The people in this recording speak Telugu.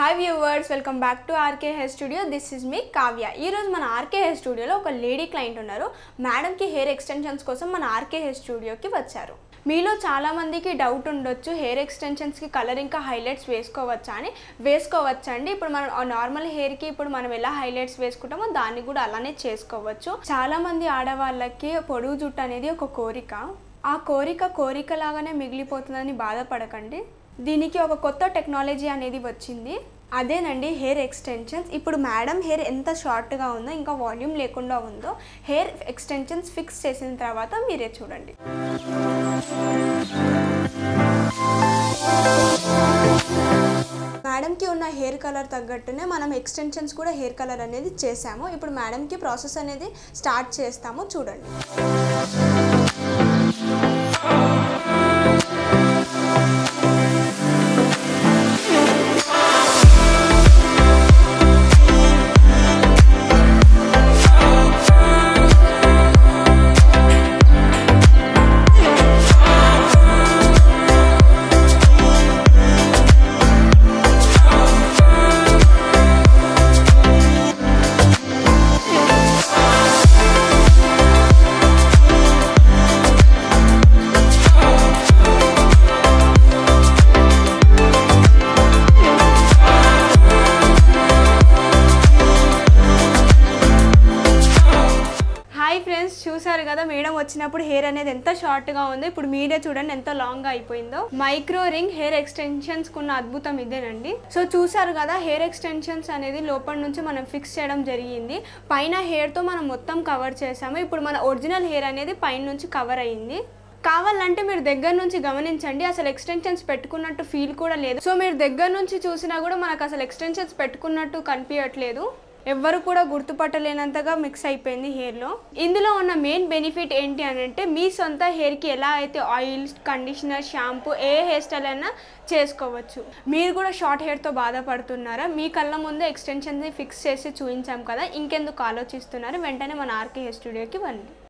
hi viewers welcome back to RK hair studio this is me Kavya ఈరోజు మన ఆర్కే హెయిర్ స్టూడియోలో ఒక లేడీ క్లయింట్ ఉన్నారు మేడంకి హెయిర్ ఎక్స్టెన్షన్స్ కోసం మన ఆర్కే హెయిర్ స్టూడియోకి వచ్చారు మీలో చాలామందికి డౌట్ ఉండొచ్చు హెయిర్ ఎక్స్టెన్షన్స్కి కలర్ ఇంకా హైలైట్స్ వేసుకోవచ్చా అని వేసుకోవచ్చండి ఇప్పుడు మనం నార్మల్ హెయిర్కి ఇప్పుడు మనం ఎలా హైలైట్స్ వేసుకుంటామో దాన్ని కూడా అలానే చేసుకోవచ్చు చాలామంది ఆడవాళ్ళకి పొడుగు జుట్టు అనేది ఒక కోరిక ఆ కోరిక కోరిక లాగానే మిగిలిపోతుందని బాధపడకండి దీనికి ఒక కొత్త టెక్నాలజీ అనేది వచ్చింది అదేనండి హెయిర్ ఎక్స్టెన్షన్స్ ఇప్పుడు మేడం హెయిర్ ఎంత షార్ట్గా ఉందో ఇంకా వాల్యూమ్ లేకుండా ఉందో హెయిర్ ఎక్స్టెన్షన్స్ ఫిక్స్ చేసిన తర్వాత మీరే చూడండి మేడంకి ఉన్న హెయిర్ కలర్ తగ్గట్టునే మనం ఎక్స్టెన్షన్స్ కూడా హెయిర్ కలర్ అనేది చేసాము ఇప్పుడు మేడంకి ప్రాసెస్ అనేది స్టార్ట్ చేస్తాము చూడండి హాయ్ ఫ్రెండ్స్ చూసారు కదా మేడం వచ్చినప్పుడు హెయిర్ అనేది ఎంత షార్ట్గా ఉందో ఇప్పుడు మీరే చూడండి ఎంత లాంగ్గా అయిపోయిందో మైక్రో రింగ్ హెయిర్ ఎక్స్టెన్షన్స్ కున్న అద్భుతం ఇదేనండి సో చూసారు కదా హెయిర్ ఎక్స్టెన్షన్స్ అనేది లోపల నుంచి మనం ఫిక్స్ చేయడం జరిగింది పైన హెయిర్తో మనం మొత్తం కవర్ చేసాము ఇప్పుడు మన ఒరిజినల్ హెయిర్ అనేది పైన నుంచి కవర్ అయ్యింది కావాలంటే మీరు దగ్గర నుంచి గమనించండి అసలు ఎక్స్టెన్షన్స్ పెట్టుకున్నట్టు ఫీల్ కూడా లేదు సో మీరు దగ్గర నుంచి చూసినా కూడా మనకు అసలు ఎక్స్టెన్షన్స్ పెట్టుకున్నట్టు కనిపించట్లేదు ఎవ్వరు కూడా గుర్తుపట్టలేనంతగా మిక్స్ అయిపోయింది హెయిర్లో ఇందులో ఉన్న మెయిన్ బెనిఫిట్ ఏంటి అని అంటే మీ సొంత హెయిర్కి ఎలా అయితే ఆయిల్ కండిషనర్ షాంపూ ఏ హెయిర్ స్టైల్ అయినా చేసుకోవచ్చు మీరు కూడా షార్ట్ హెయిర్తో బాధపడుతున్నారా మీ కళ్ళ ముందే ఎక్స్టెన్షన్ని ఫిక్స్ చేసి చూపించాం కదా ఇంకెందుకు ఆలోచిస్తున్నారు వెంటనే మన ఆర్కే హెయిర్ స్టూడియోకి వండి